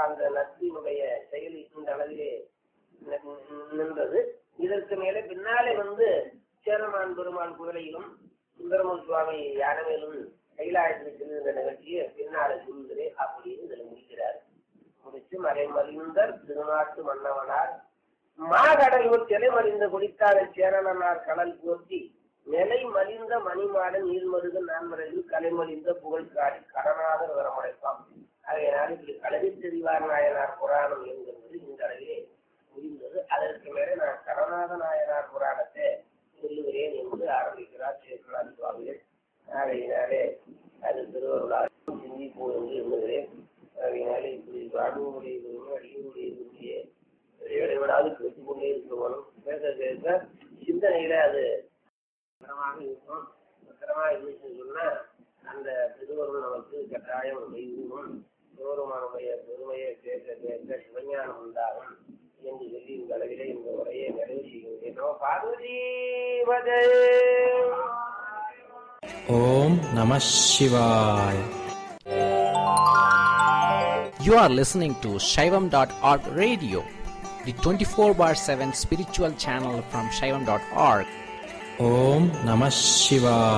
அந்த நட்பினுடைய செயல் இந்த அளவிலே நி- நின்றது இதற்கு மேலே பின்னாலே வந்து சேரமான் பெருமாள் குதிரையிலும் சுந்தரமூர் சுவாமி யானவேலும் கைலாயத்தில் செல்கின்ற நிகழ்ச்சியை பின்னாலே சொல்கிறேன் அப்படின்னு இதில் முடிக்கிறார் முடிச்சு மறைமறிந்தர் திருநாட்டு மன்னவனார் மாகடலூர் சிலை மறிந்த குடித்தாத சேரணனார் கடல் போற்றி நிலை மலிந்த மணிமாடன் நீர்மருக நான்மறையில் கலைமலிந்த புகழ் காடி கடனாதர் வரமுடைப்பான் ஆகையினால் இப்படி கலவி தெரிவார் நாயனார் புராணம் என்கிறது இந்த அளவிலே முடிந்தது அதற்கு மேலே நான் கடநாத நாயனார் புராணத்தை சொல்லுகிறேன் என்று ஆரம்பிக்கிறார் சேக்கலால் சுவாமிகள் ஆகையினாலே அது திருவருளால் சிந்திப்போம் என்று எண்ணுகிறேன் ஆகையினாலே இப்படி வாழ்வுடைய அடியுடைய இடைவிடாது கேட்டுக் கொண்டே இருக்கணும் பேச பேச சிந்தனையில அது பத்திரமாக இருக்கும் பத்திரமா இருந்துச்சுன்னு சொன்னா அந்த திருவருள் நமக்கு கட்டாயம் செய்வோம் சிவருமானுடைய பெருமையை கேட்க கேட்க சிவஞானம் உண்டாகும் என்று சொல்லி இந்த அளவிலே இந்த உரையை நிறைவு செய்கின்றேன் பார்வதி வதே ஓம் நம சிவாய் You are listening to Shaivam.org radio, the 24 bar 7 spiritual channel from Shaivam.org. Om Namah Shivaya.